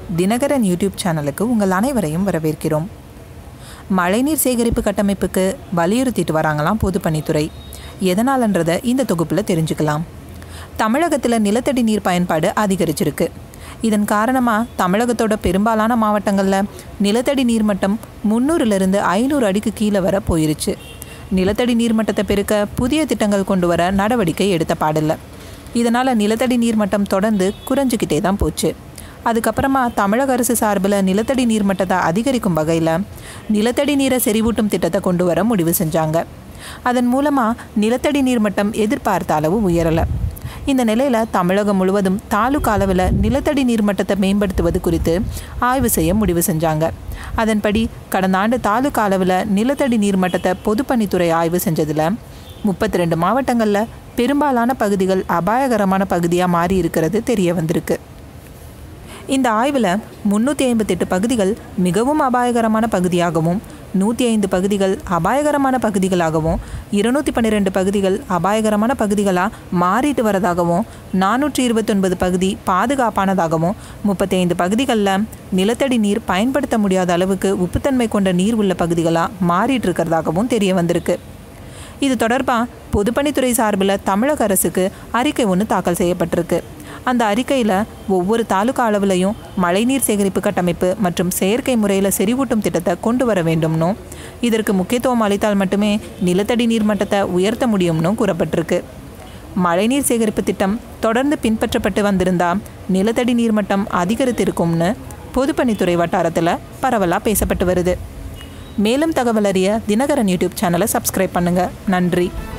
Dinakaran YouTube சேனலுக்கு உங்கள் அனைவரையும் வரவேற்கிறோம் மழைநீர் சேகரிப்பு கட்டமைப்புக்கு வலியுறுத்திட்டு வராங்களாம் பொதுப்பணித்துறை எதனாலன்றதை இந்த தொகுப்பில் தெரிஞ்சுக்கலாம் தமிழகத்தில் நிலத்தடி நீர் பயன்பாடு அதிகரிச்சிருக்கு இதன் காரணமாக தமிழகத்தோட பெரும்பாலான மாவட்டங்களில் நிலத்தடி நீர்மட்டம் முந்நூறுலேருந்து ஐநூறு அடிக்கு கீழே வர போயிருச்சு நிலத்தடி நீர்மட்டத்தை பெருக்க புதிய திட்டங்கள் கொண்டு வர நடவடிக்கை எடுத்த பாடில்லை இதனால் நிலத்தடி நீர்மட்டம் தொடர்ந்து குறைஞ்சிக்கிட்டே தான் போச்சு அதுக்கப்புறமா தமிழக அரசு சார்பில் நிலத்தடி நீர்மட்டத்தை அதிகரிக்கும் வகையில் நிலத்தடி நீரை செறிவூட்டும் திட்டத்தை கொண்டு வர முடிவு செஞ்சாங்க அதன் மூலமாக நிலத்தடி நீர்மட்டம் எதிர்பார்த்த அளவு உயரலை இந்த நிலையில் தமிழகம் முழுவதும் தாலுகா அளவில் நிலத்தடி நீர்மட்டத்தை மேம்படுத்துவது குறித்து ஆய்வு செய்ய முடிவு செஞ்சாங்க அதன்படி கடந்த ஆண்டு தாலுகா அளவில் நிலத்தடி நீர்மட்டத்தை பொதுப்பணித்துறை ஆய்வு செஞ்சதில் முப்பத்தி ரெண்டு மாவட்டங்களில் பெரும்பாலான பகுதிகள் அபாயகரமான பகுதியாக மாறி இருக்கிறது தெரிய வந்திருக்கு இந்த ஆய்வில் முந்நூற்றி ஐம்பத்தெட்டு பகுதிகள் மிகவும் அபாயகரமான பகுதியாகவும் நூற்றி ஐந்து பகுதிகள் அபாயகரமான பகுதிகளாகவும் இருநூற்றி பன்னிரெண்டு பகுதிகள் அபாயகரமான பகுதிகளாக மாறிட்டு வரதாகவும் நானூற்றி இருபத்தொன்பது பகுதி பாதுகாப்பானதாகவும் முப்பத்தி ஐந்து பகுதிகளில் நிலத்தடி நீர் பயன்படுத்த முடியாத அளவுக்கு உப்புத்தன்மை கொண்ட நீர் உள்ள பகுதிகளாக மாறிட்டு இருக்கிறதாகவும் தெரிய வந்திருக்கு இது தொடர்பாக பொதுப்பணித்துறை சார்பில் தமிழக அரசுக்கு அறிக்கை ஒன்று தாக்கல் செய்யப்பட்டிருக்கு அந்த அறிக்கையில் ஒவ்வொரு தாலுகா அளவுலையும் மழைநீர் சேகரிப்பு கட்டமைப்பு மற்றும் செயற்கை முறையில் செறிவூட்டும் திட்டத்தை கொண்டு வர வேண்டும்னும் இதற்கு முக்கியத்துவம் அளித்தால் மட்டுமே நிலத்தடி நீர்மட்டத்தை உயர்த்த முடியும்னு கூறப்பட்டிருக்கு மழைநீர் சேகரிப்பு திட்டம் தொடர்ந்து பின்பற்றப்பட்டு வந்திருந்தால் நிலத்தடி நீர்மட்டம் அதிகரித்திருக்கும்னு பொதுப்பணித்துறை வட்டாரத்தில் பரவலாக பேசப்பட்டு வருது மேலும் தகவல் அறிய தினகரன் யூடியூப் சேனலை சப்ஸ்கிரைப் பண்ணுங்கள் நன்றி